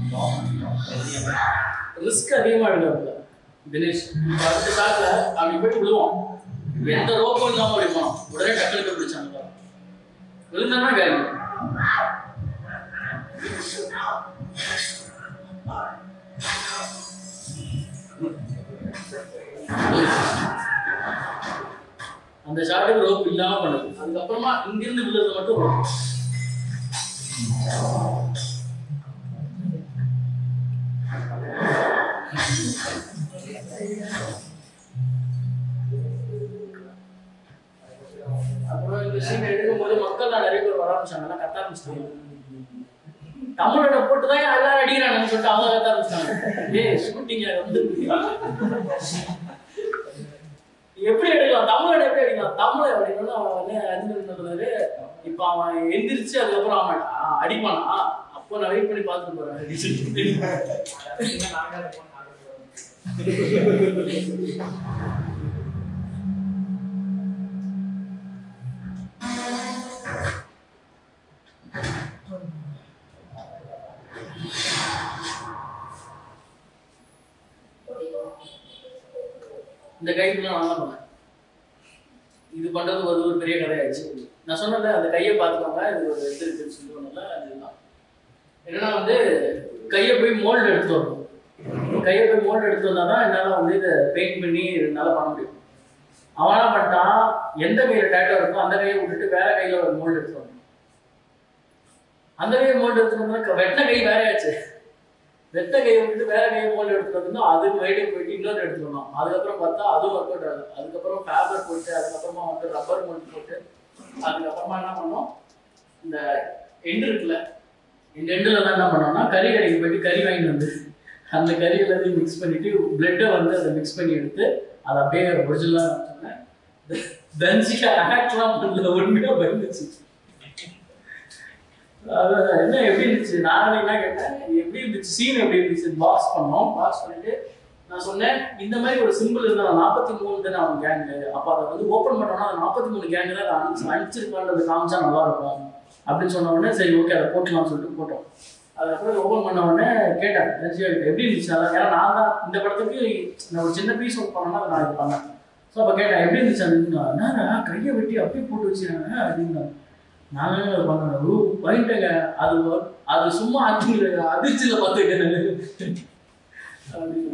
Risk அதிகமா எடுக்கிறாப்புல தினேஷ் இப்ப அடுத்த ஷாட்ல அப்படி போயிட்டு விழுவான் எந்த ரோக்கம் இல்லாம அப்படி போனான் உடனே டக்குனு பிடிச்சாங்க விழுந்தானா காலி அந்த ஷாட்டுக்கு ரோப் இல்லாம பண்ணுது அதுக்கப்புறமா இங்கிருந்து விழுறது மட்டும் ரோப் அப்புறம் இந்த சீன் எடுக்கும்போது மக்கள் தான் நிறைய பேர் வர ஆரம்பிச்சாங்க கத்த ஆரம்பிச்சிட்டாங்க தமிழோட போட்டு தான் எல்லாரும் அடிக்கிறாங்கன்னு சொல்லிட்டு அவங்க கத்த ஆரம்பிச்சிட்டாங்க ஏய் ஷூட்டிங் வந்து எப்படி எடுக்கலாம் தமிழோட எப்படி அடிக்கலாம் தமிழ் அப்படின்னா அவன் வந்து அஜினல் சொல்றாரு இப்ப அவன் எந்திரிச்சு அதுக்கப்புறம் அவன் அ- அடிப்பானா அப்போ நான் வெயிட் பண்ணி பார்த்துட்டு போறேன் அப்படின்னு சொல்லிட்டு. இந்த கைக்குலாம் நான் தான் பண்ணேன் இது பண்றது ஒரு ஒரு பெரிய கதையாச்சு நான் சொன்னல அந்த கையை பார்த்துக்கோங்க இது ஒரு இது இருக்குன்னு சொல்லுவாங்கல்ல அதுதான் என்னன்னா வந்து கையை போய் மோல்டு எடுத்து வரணும் கையை போய் மோல்டு எடுத்து வந்தா தான் என்னால் வந்து இதை பெயிண்ட் பண்ணி என்னால் பண்ண முடியும் அவன் என்ன பண்ணிட்டான் எந்த கையில டேட்டோ இருக்கோ அந்த கையை விட்டுட்டு வேற கையில ஒரு மோல்டு எடுத்து வரணும் அந்த கையை மோல்டு எடுத்து வந்தா வெட்ட கை வேறையாச்சு வெட்ட கையை விட்டுட்டு வேற கையை மோல்டு எடுத்து வந்தா அதுக்கு வெயிட்டிங் போயிட்டு இன்னொரு எடுத்து வந்தோம் அதுக்கப்புறம் பார்த்தா அதுவும் ஒர்க் அவுட் ஆகுது அதுக்கப்புறம் ஃபேபர் போட்டு அதுக்கப்புறமா வந்து ரப்பர் மோல்டு போட்டு அதுக்கப்புறமா என்ன பண்ணோம் இந்த எண்டு இருக்குல்ல இந்த எண்டில் தான் என்ன பண்ணோம்னா கறி கடைக்கு போயிட்டு கறி வாங்கிட்டு வந்து அந்த கறி எல்லாத்தையும் மிக்ஸ் பண்ணிட்டு பிளட்டை வந்து அதை மிக்ஸ் பண்ணி எடுத்து அதை அப்படியே ஒரிஜினலாக சொன்னேன் தன்சிகா ஆக்ட்லாம் பண்ணல உண்மையாக பயந்துச்சு அதான் என்ன எப்படி இருந்துச்சு நான் என்ன கேட்டேன் எப்படி இருந்துச்சு சீன் எப்படி இருந்துச்சு பாக்ஸ் பண்ணோம் பாக்ஸ் பண்ணிட்டு நான் சொன்னேன் இந்த மாதிரி ஒரு சிம்பிள் இருந்தா நாற்பத்தி மூணு தானே அவன் கேங்கு அப்போ அதை வந்து ஓப்பன் பண்ணோம்னா அந்த நாற்பத்தி மூணு கேங்கு தான் அனுப்பிச்சு அனுப்பிச்சிருக்கான்றது காமிச்சா நல்லா இருக்கும் அப்படின்னு சொன்ன உடனே சரி ஓகே அதை போட்டுலாம்னு சொல்லிட்டு போட்டோம் அதுக்கப்புறம் ஓப்பன் பண்ண உடனே கேட்டேன் ரஞ்சிகா கிட்ட, எப்படி இருந்துச்சு அதான் ஏன்னா நான் தான் இந்த படத்துக்கு நான் ஒரு சின்ன பீஸ் ஒர்க் பண்ணேன்னா அதை நான் இது பண்ணேன் ஸோ அப்போ கேட்டேன் எப்படி இருந்துச்சு அப்படின்னு என்னடா கையை வெட்டி அப்படியே போட்டு வச்சுருக்காங்க அப்படின்னு நானும் பண்ணேன் ஓ பயந்துட்டேங்க அது வ- அது சும்மா அதிர்ச்சியில் அதிர்ச்சியில் பார்த்துக்கிட்டேன் அப்படின்னு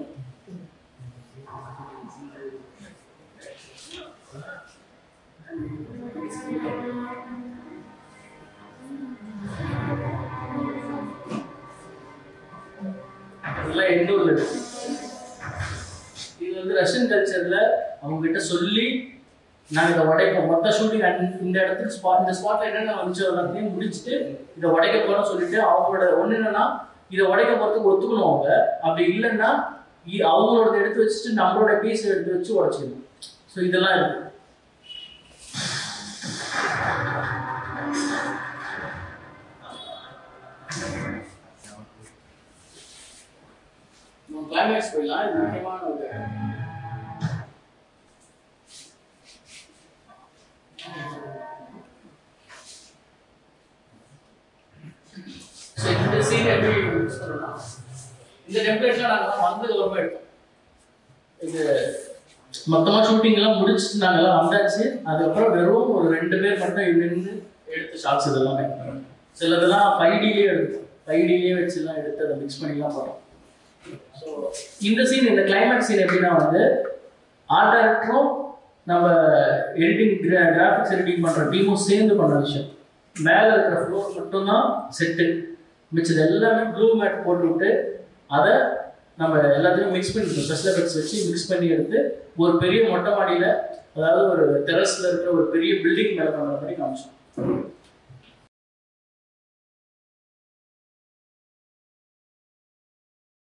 இதெல்லாம் எண்டூர்ல இருக்கு இது வந்து ரஷ்யன் கல்ச்சர்ல அவங்க கிட்ட சொல்லி நாங்க இதை உடைப்போம் மொத்த ஷூட்டிங் இந்த இடத்துக்கு ஸ்பாட் இந்த ஸ்பாட்ல என்னென்ன வந்துச்சோ எல்லாத்தையும் முடிச்சுட்டு இதை உடைக்க போறோம்னு சொல்லிட்டு அவங்களோட ஒண்ணு என்னன்னா இதை உடைக்க போறதுக்கு ஒத்துக்கணும் அவங்க அப்படி இல்லைன்னா இ- அவங்களோட எடுத்து வச்சுட்டு நம்மளோட பீஸ் எடுத்து வச்சு உடைச்சிடணும் ஸோ இதெல்லாம் இருக்கு கிளைமேக்ஸ் போயிடலாம் இது முக்கியமான ஒரு So, இந்த scene எப்படி use பண்ணணும்னா, இந்த டெம்ப்ளேட்லாம் நாங்கள் வந்தது ஒரு எடுத்தோம் இது மொத்தமா ஷூட்டிங் எல்லாம் முடிச்சுட்டு நாங்க எல்லாம் வந்தாச்சு அதுக்கப்புறம் வெறும் ஒரு ரெண்டு பேர் மட்டும் நின்று எடுத்த ஷாட்ஸ் இதெல்லாமே சிலதெல்லாம் ஃபைவ் டிலேயே எடுத்தோம் ஃபைவ் டிலேயே வச்சு எல்லாம் எடுத்து அதை மிக்ஸ் பண்ணிலாம் போட்டோம் ஸோ இந்த சீன் இந்த கிளைமேக்ஸ் சீன் எப்படின்னா வந்து ஆர்ட் டைரக்டரும் நம்ம எடிட்டிங் கிராஃபிக்ஸ் எடிட்டிங் பண்ற டீமும் சேர்ந்து பண்ண விஷயம் மேலே இருக்கிற ஃப்ளோர் மட்டும்தான் செட்டு மிச்சது எல்லாமே ப்ளூ மேட் போட்டு விட்டு அதை நம்ம எல்லாத்தையும் மிக்ஸ் பண்ணிட்டோம் ஸ்பெஷல் எஃபெக்ட்ஸ் வச்சு மிக்ஸ் பண்ணி எடுத்து ஒரு பெரிய மொட்டை மாடியில் அதாவது ஒரு டெரஸில் இருக்கிற ஒரு பெரிய பில்டிங் மேலே பண்ணுற மாதிரி காமிச்சோம்